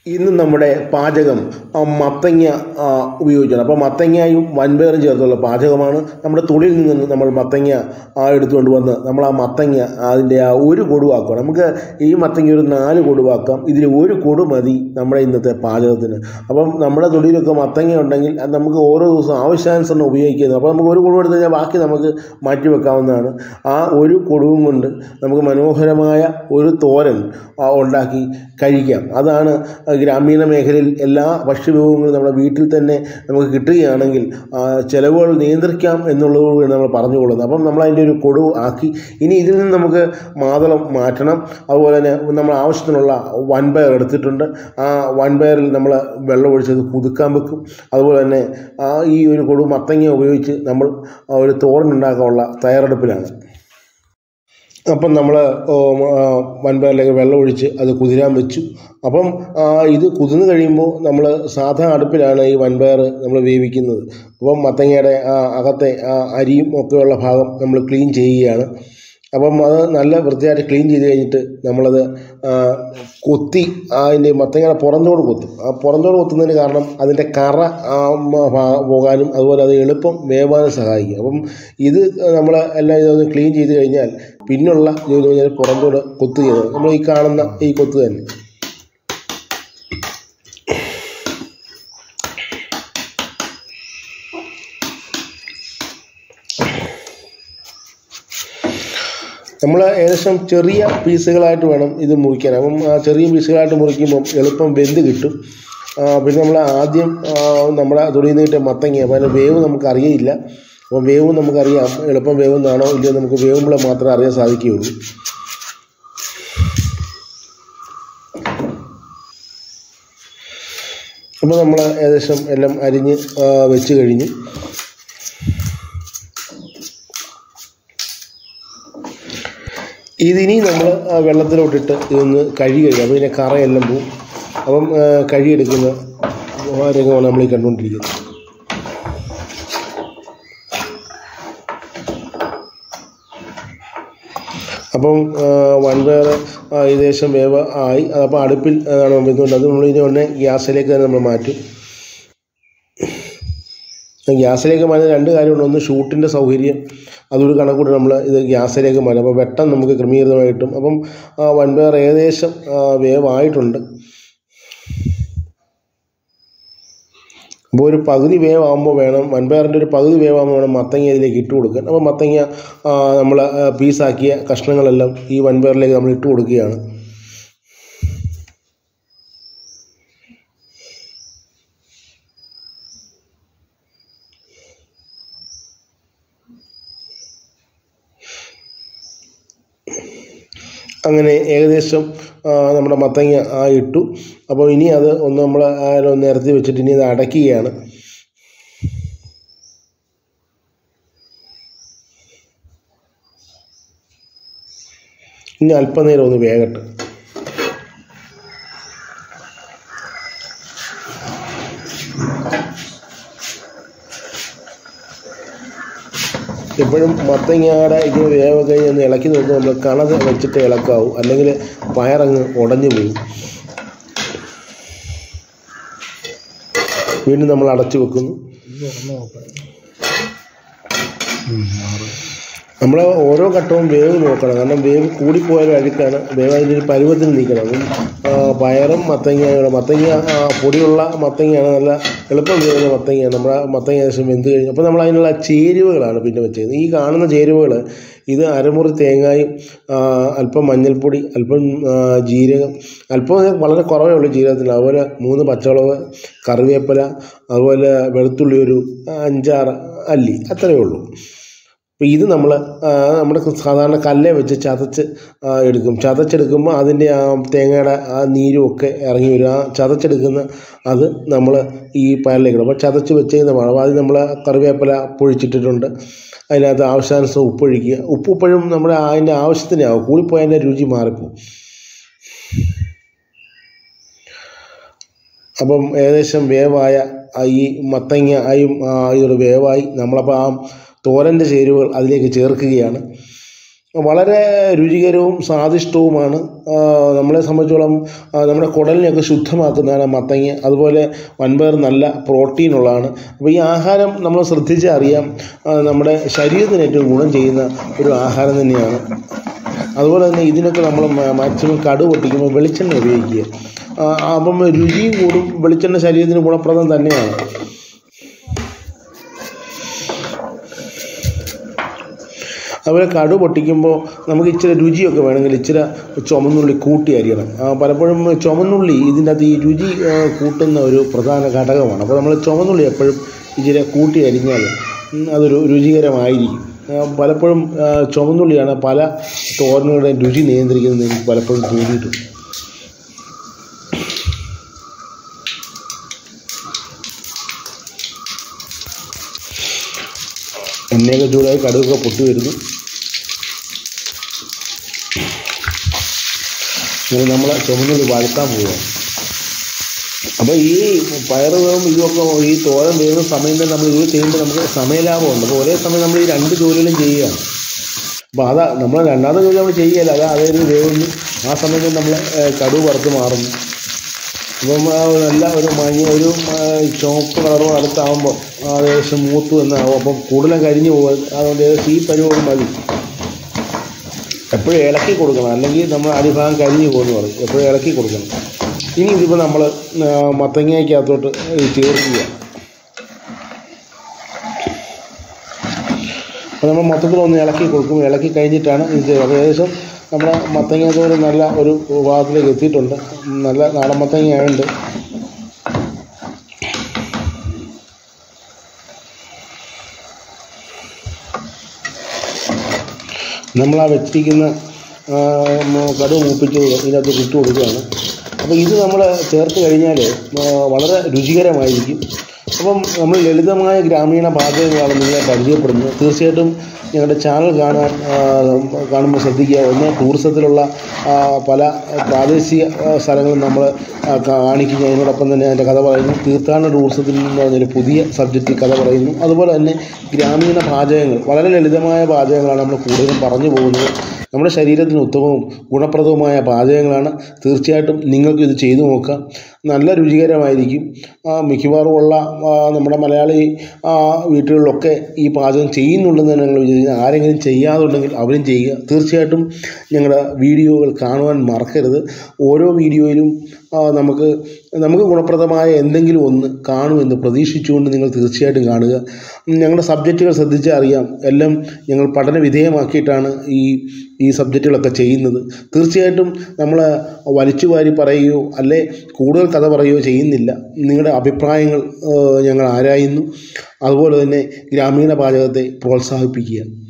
ഇന്ന് നമ്മുടെ പാചകം ആ, മത്തങ്ങ ആ, ഉപയോഗിച്ചാണ് അപ്പോൾ മത്തങ്ങയും വൻപയറും ചേർത്തുള്ള പാചകമാണ് നമ്മുടെ തൊടിയിൽ നിന്ന് നമ്മൾ മത്തങ്ങ ആ, എടുത്തുകൊണ്ട് വന്ന് നമ്മൾ ആ മത്തങ്ങ അതിൻ്റെ ആ ഒരു കൊടുവാക്കുക നമുക്ക് ഈ മത്തങ്ങ ഒരു നാല് കൊടുവാക്കാം ഇതിൽ ഒരു കൊടു മതി നമ്മുടെ ഇന്നത്തെ പാചകത്തിന് അപ്പം നമ്മുടെ തൊടിയിലൊക്കെ മത്തങ്ങ ഉണ്ടെങ്കിൽ അത് നമുക്ക് ഓരോ ദിവസവും ആവശ്യാനുസരണം ഉപയോഗിക്കുന്നത് അപ്പോൾ നമുക്ക് ഒരു കൊടുവ് എടുത്ത് കഴിഞ്ഞാൽ ബാക്കി നമുക്ക് മാറ്റി വെക്കാവുന്നതാണ് ആ ഒരു കൊടുവും കൊണ്ട് നമുക്ക് മനോഹരമായ ഒരു തോരൻ ആ, ഉണ്ടാക്കി കഴിക്കാം അതാണ് ഗ്രാമീണ മേഖലയിൽ എല്ലാ ഭക്ഷ്യവിഭവങ്ങളും നമ്മുടെ വീട്ടിൽ തന്നെ നമുക്ക് കിട്ടുകയാണെങ്കിൽ ആ, ചിലവുകൾ നിയന്ത്രിക്കാം എന്നുള്ളതുകൂടി നമ്മൾ പറഞ്ഞുകൊള്ളുന്നത് അപ്പം നമ്മൾ അതിൻ്റെ ഒരു കൊടുവ് ആക്കി ഇനി ഇതിൽ നിന്ന് നമുക്ക് മാതളം മാറ്റണം അതുപോലെ തന്നെ നമ്മൾ ആവശ്യത്തിനുള്ള വൻപയർ എടുത്തിട്ടുണ്ട് ആ വൻപയറിൽ നമ്മൾ വെള്ളം ഒഴിച്ചത് കുതുക്കാൻ വെക്കും അതുപോലെ തന്നെ ആ ഈ ഒരു കൊടു മത്തങ്ങ ഉപയോഗിച്ച് നമ്മൾ ആ ഒരു തോരൻ ഉണ്ടാക്കാനുള്ള തയ്യാറെടുപ്പിലാണ് അപ്പം നമ്മൾ വൻപയറിലേക്ക് വെള്ളം ഒഴിച്ച് അത് കുതിരാൻ വെച്ചു അപ്പം ആ, ഇത് കുതിർന്ന് കഴിയുമ്പോൾ നമ്മൾ സാധാ അടുപ്പിലാണ് ഈ വൻപയർ നമ്മൾ വേവിക്കുന്നത് അപ്പം മത്തങ്ങയുടെ ആ അകത്തെ ആ അരിയും ഒക്കെയുള്ള ഭാഗം നമ്മൾ ക്ലീൻ ചെയ്യുകയാണ് അപ്പം അത് നല്ല വൃത്തിയായിട്ട് ക്ലീൻ ചെയ്ത് കഴിഞ്ഞിട്ട് നമ്മളത് ആ, കൊത്തി അതിൻ്റെ മത്തങ്ങയുടെ പുറന്തോട് കൊത്തും ആ പുറന്തോട് കൊത്തുന്നതിന് കാരണം അതിൻ്റെ കറ ആ, മ- ഭാ- പോകാനും അതുപോലെ അത് എളുപ്പം വേവാനും സഹായിക്കും അപ്പം ഇത് നമ്മൾ എല്ലാം ഇതൊന്ന് ക്ലീൻ ചെയ്ത് കഴിഞ്ഞാൽ പിന്നുള്ള ജോലി എന്ന് പറഞ്ഞാൽ പുറന്തോട് കൊത്തുകയാണ് നമ്മൾ ഈ കാണുന്ന ഈ കൊത്ത് തന്നെ നമ്മൾ ഏകദേശം ചെറിയ പീസുകളായിട്ട് വേണം ഇത് മുറിക്കാൻ അപ്പം ആ ചെറിയ പീസുകളായിട്ട് മുറിക്കുമ്പം എളുപ്പം വെന്ത് കിട്ടും ആ, പിന്നെ നമ്മൾ ആദ്യം ആ, നമ്മുടെ തൊടിയിൽ നിന്ന് കിട്ടിയ മത്തങ്ങ അപ്പോൾ അതിൻ്റെ വേവ് നമുക്ക് അറിയയില്ല അപ്പോൾ വേവ് നമുക്കറിയാം എളുപ്പം വേവുന്നതാണോ ഇല്ലയോ നമുക്ക് വേവുമ്പോൾ മാത്രമേ അറിയാൻ സാധിക്കുകയുള്ളൂ അപ്പോൾ നമ്മൾ ഏകദേശം എല്ലാം അരിഞ്ഞ് ആ, വെച്ച് കഴിഞ്ഞു ഇതിനി നമ്മൾ വെള്ളത്തിലോട്ടിട്ട് ഇതൊന്ന് കഴുകി കഴിയും അപ്പോൾ ഇതിൻ്റെ കറയെല്ലാം പോവും അപ്പം ആ, കഴുകിയെടുക്കുന്ന ആ രംഗമാണ് നമ്മൾ ഈ കണ്ടുകൊണ്ടിരിക്കുന്നത് അപ്പം ആ, വൻപയർ ആ, ഏകദേശം വേവ് ആയി അപ്പോൾ അടുപ്പിൽ ആണ് വെക്കുന്നുണ്ട് അത് നമ്മൾ ഇതിനെ ഉടനെ ഗ്യാസിലേക്ക് തന്നെ നമ്മൾ മാറ്റും ഗ്യാസിലേക്ക് മാറ്റുന്ന രണ്ട് കാര്യമുണ്ട് ഒന്ന് ഷൂട്ടിൻ്റെ സൗകര്യം അതൊരു കണക്കൂടി നമ്മൾ ഇത് ഗ്യാസിലേക്ക് മാറ്റും അപ്പോൾ വെട്ടം നമുക്ക് ക്രമീകൃതമായി കിട്ടും അപ്പം ആ വൻപയർ ഏകദേശം ആ, വേവായിട്ടുണ്ട് അപ്പോൾ ഒരു പകുതി വേവാകുമ്പോൾ വേണം വൻപയറിൻ്റെ ഒരു പകുതി വേവാകുമ്പോൾ വേണം മത്തങ്ങ ഇതിലേക്ക് ഇട്ട് കൊടുക്കാൻ അപ്പോൾ മത്തങ്ങ നമ്മൾ പീസാക്കിയ കഷ്ണങ്ങളെല്ലാം ഈ വൻപയറിലേക്ക് നമ്മൾ ഇട്ട് കൊടുക്കുകയാണ് അങ്ങനെ ഏകദേശം ആ, നമ്മുടെ മത്തങ്ങ ആ ഇട്ടു അപ്പോൾ ഇനി അത് ഒന്ന് നമ്മൾ ഒന്ന് നിരത്തി വെച്ചിട്ട് ഇനി ഇത് അടയ്ക്കുകയാണ് ഇനി അല്പനേരം ഒന്ന് വേകട്ടെ എപ്പോഴും മത്തങ്ങയുടെ ഇത് വേവ് കഴിഞ്ഞ് ഒന്ന് ഇളക്കി നോക്കുമ്പോൾ നമ്മൾ കണത് വെച്ചിട്ട് ഇളക്കാവൂ അല്ലെങ്കിൽ പയറങ്ങ് ഉടഞ്ഞു പോകും വീണ്ടും നമ്മൾ അടച്ചു വെക്കുന്നു നമ്മൾ ഓരോ ഘട്ടവും വേവ് നോക്കണം കാരണം വേവ് കൂടിപ്പോയാലും അഴുക്കാണ് വേവ് അതിൻ്റെ ഒരു പരുവത്തിന് നിൽക്കണം അപ്പം ആ, പയറും മത്തങ്ങയുടെ മത്തങ്ങ ആ, പൊടിയുള്ള മത്തങ്ങയാണ് നല്ല എളുപ്പം വേവുന്ന മത്തങ്ങയാണ് നമ്മുടെ മത്തങ്ങ ഏകദേശം വെന്ത് കഴിഞ്ഞു അപ്പോൾ നമ്മൾ അതിനുള്ള ചേരുവകളാണ് പിന്നെ വെച്ചത് ഈ കാണുന്ന ചേരുവകൾ ഇത് അരമുറി തേങ്ങായും ആ, അല്പം മഞ്ഞൾപ്പൊടി അല്പം ആ, ജീരകം അല്പം വളരെ കുറവേ ഉള്ളൂ ജീരകത്തിന് അതുപോലെ മൂന്ന് പച്ചമുളക് കറിവേപ്പില അതുപോലെ വെളുത്തുള്ളി ഒരു അഞ്ചാറ് അല്ലി അത്രയേ ഉള്ളൂ അപ്പോൾ ഇത് നമ്മൾ നമ്മുടെ സാധാരണ കല്ലേ വെച്ച് ചതച്ച് ആ, എടുക്കും ചതച്ചെടുക്കുമ്പോൾ അതിൻ്റെ ആ തേങ്ങയുടെ ആ നീരും ഒക്കെ ഇറങ്ങി വരും ആ ചതച്ചെടുക്കുന്ന അത് നമ്മൾ ഈ പയറിലേക്ക് ഇടും അപ്പോൾ ചതച്ച് വെച്ചേക്കുന്ന മണം അത് നമ്മൾ കറിവേപ്പില പൊഴിച്ചിട്ടിട്ടുണ്ട് അതിനകത്ത് ആവശ്യാനുസരണം ഉപ്പൊഴിക്കുക ഉപ്പ് ഇപ്പോഴും നമ്മുടെ അതിൻ്റെ ആവശ്യത്തിനാവും കൂടിപ്പോയാൽ അതിൻ്റെ രുചി മാറിപ്പോവും അപ്പം ഏകദേശം വേവായ ആ ഈ മത്തങ്ങ ആയും ആ ഇതൊരു വേവായി നമ്മളപ്പോൾ ആ തോരൻ്റെ ചേരുവകൾ അതിലേക്ക് ചേർക്കുകയാണ് വളരെ രുചികരവും സ്വാദിഷ്ടവുമാണ് ആ, നമ്മളെ സംബന്ധിച്ചോളം ആ, നമ്മുടെ കുടലിനെയൊക്കെ ശുദ്ധമാക്കുന്നതാണ് മത്തങ്ങ അതുപോലെ വൻപയർ നല്ല പ്രോട്ടീനുള്ളതാണ് അപ്പോൾ ഈ ആഹാരം നമ്മൾ ശ്രദ്ധിച്ചാൽ അറിയാം ആ, നമ്മുടെ ശരീരത്തിന് ഏറ്റവും ഗുണം ചെയ്യുന്ന ഒരു ആഹാരം തന്നെയാണ് അതുപോലെ തന്നെ ഇതിനൊക്കെ നമ്മൾ മാക്സിമം കടു പൊട്ടിക്കുമ്പോൾ വെളിച്ചെണ്ണ ഉപയോഗിക്കുക ആ, അപ്പം രുചിയും കൂടും വെളിച്ചെണ്ണ ശരീരത്തിന് ഗുണപ്രദം തന്നെയാണ് അതുപോലെ കടു പൊട്ടിക്കുമ്പോൾ നമുക്ക് ഇച്ചിരി രുചിയൊക്കെ വേണമെങ്കിൽ ഇച്ചിരി ചുമന്നുള്ളി കൂട്ടി അരിയണം ആ, പലപ്പോഴും ചുമന്നുള്ളി ഇതിൻ്റെ അകത്ത് ഈ രുചി ആ, കൂട്ടുന്ന ഒരു പ്രധാന ഘടകമാണ് അപ്പോൾ നമ്മൾ ചുമന്നുള്ളി എപ്പോഴും ഇച്ചിരി കൂട്ടി അരിഞ്ഞാൽ ഉം, അതൊരു രുചികരമായിരിക്കും ആ, പലപ്പോഴും ആ, ചുമന്നുള്ളിയാണ് പല തോരനുകളുടെയും രുചി നിയന്ത്രിക്കുന്നത് എനിക്ക് പലപ്പോഴും തോന്നിയിട്ടുണ്ട് എണ്ണയൊക്കെ ചൂടായി കടുകൊക്കെ പൊട്ടി വരുന്നു ഇങ്ങനെ നമ്മൾ ചുമന്നുള്ളി വഴത്താൻ പോവുകയാണ് അപ്പോൾ ഈ പയറ് വേവും ഇതുമൊക്കെ ഈ തോരൻ വേവുന്ന സമയം തന്നെ നമ്മൾ ഇത് ചെയ്യുമ്പോൾ നമുക്ക് സമയലാഭമുണ്ട് അപ്പോൾ ഒരേ സമയം നമ്മൾ ഈ രണ്ട് ജോലികളും ചെയ്യുകയാണ് അപ്പോൾ അതാ നമ്മൾ രണ്ടാമത്തെ ജോലി നമ്മൾ ചെയ്യുകയല്ല അതാ അതേ ഒരു വേവുന്നു ആ സമയത്ത് നമ്മൾ കടുവ് വറുത്ത് മാറുന്നു അപ്പം ആ ഒരു നല്ല ഒരു മഞ്ഞ ഒരു ആ, ചുവപ്പ് കളറും അടുത്താകുമ്പോൾ ഏകദേശം മൂത്ത് എന്നാകും അപ്പം കൂടുതലും കരിഞ്ഞു പോകും അതുകൊണ്ട് ഏകദേശം ഈ പരിവം മതി എപ്പോഴും ഇളക്കി കൊടുക്കണം അല്ലെങ്കിൽ നമ്മൾ അടിഭാഗം കരിഞ്ഞു പോകുമെന്ന് പറയും എപ്പോഴും ഇളക്കി കൊടുക്കണം ഇനി ഇതിപ്പോൾ നമ്മൾ മത്തങ്ങയ്ക്കകത്തോട്ട് ഇത് ചേർക്കുക അപ്പോൾ നമ്മൾ മൊത്തത്തിൽ ഒന്ന് ഇളക്കി കൊടുക്കും ഇളക്കി കഴിഞ്ഞിട്ടാണ് ഇത് ചെയ്യുക അപ്പോൾ ഏകദേശം നമ്മുടെ മത്തങ്ങത്തോട് നല്ല ഒരു ഭാഗത്തിലേക്ക് എത്തിയിട്ടുണ്ട് നല്ല നാടൻ മത്തങ്ങ ആയതുകൊണ്ട് നമ്മൾ ആ വെച്ചിരിക്കുന്ന ആ, മ- കടുക് മൂപ്പിച്ചത് ഇതിനകത്ത് ഇട്ട് കൊടുക്കുകയാണ് അപ്പോൾ ഇത് നമ്മൾ ചേർത്ത് കഴിഞ്ഞാൽ ആ, വളരെ രുചികരമായിരിക്കും അപ്പം നമ്മൾ ലളിതമായ ഗ്രാമീണ പാചകങ്ങളാണ് നിങ്ങളെ പരിചയപ്പെടുന്നത് തീർച്ചയായിട്ടും ഞങ്ങളുടെ ചാനൽ കാണാൻ ആ, കാണുമ്പോൾ ശ്രദ്ധിക്കുക ഒന്ന് ടൂറിസത്തിലുള്ള ആ, പല പ്രാദേശിക ആ, സ്ഥലങ്ങളും നമ്മൾ ആ, കാണിക്കുക അതിനോടൊപ്പം തന്നെ അതിൻ്റെ കഥ പറയുന്നു തീർത്ഥാടന ടൂറിസത്തിൽ നിന്ന് പറഞ്ഞൊരു പുതിയ സബ്ജക്റ്റ് കഥ പറയുന്നു അതുപോലെ തന്നെ ഗ്രാമീണ പാചകങ്ങൾ വളരെ ലളിതമായ പാചകങ്ങളാണ് നമ്മൾ കൂടുതലും പറഞ്ഞു പോകുന്നത് നമ്മുടെ ശരീരത്തിന് ഉത്തമവും ഗുണപ്രദവുമായ പാചകങ്ങളാണ് തീർച്ചയായിട്ടും നിങ്ങൾക്ക് ഇത് ചെയ്തു നോക്കാം നല്ല രുചികരമായിരിക്കും ആ, മിക്കവാറും ഉള്ള ആ, നമ്മുടെ മലയാളി ആ, വീട്ടുകളിലൊക്കെ ഈ പാചകം ചെയ്യുന്നുണ്ടെന്ന് തന്നെ ഞങ്ങൾ വിചാരിക്കുന്നത് ആരെങ്കിലും ചെയ്യാതുണ്ടെങ്കിൽ അവരും ചെയ്യുക തീർച്ചയായിട്ടും ഞങ്ങളുടെ വീഡിയോകൾ കാണുവാൻ മറക്കരുത് ഓരോ വീഡിയോയിലും ആ, നമുക്ക് നമുക്ക് ഗുണപ്രദമായ എന്തെങ്കിലും ഒന്ന് കാണുമെന്ന് പ്രതീക്ഷിച്ചുകൊണ്ട് നിങ്ങൾ തീർച്ചയായിട്ടും കാണുക ഞങ്ങളുടെ സബ്ജക്റ്റുകൾ ശ്രദ്ധിച്ചാൽ അറിയാം എല്ലാം ഞങ്ങൾ പഠന വിധേയമാക്കിയിട്ടാണ് ഈ ഈ സബ്ജക്റ്റുകളൊക്കെ ചെയ്യുന്നത് തീർച്ചയായിട്ടും നമ്മൾ വലിച്ചു വാരി പറയുകയോ അല്ലെ കൂടുതൽ കഥ പറയുകയോ ചെയ്യുന്നില്ല നിങ്ങളുടെ അഭിപ്രായങ്ങൾ ഏഹ്, ഞങ്ങൾ ആരായുന്നു അതുപോലെ തന്നെ ഗ്രാമീണ പാചകത്തെ പ്രോത്സാഹിപ്പിക്കുക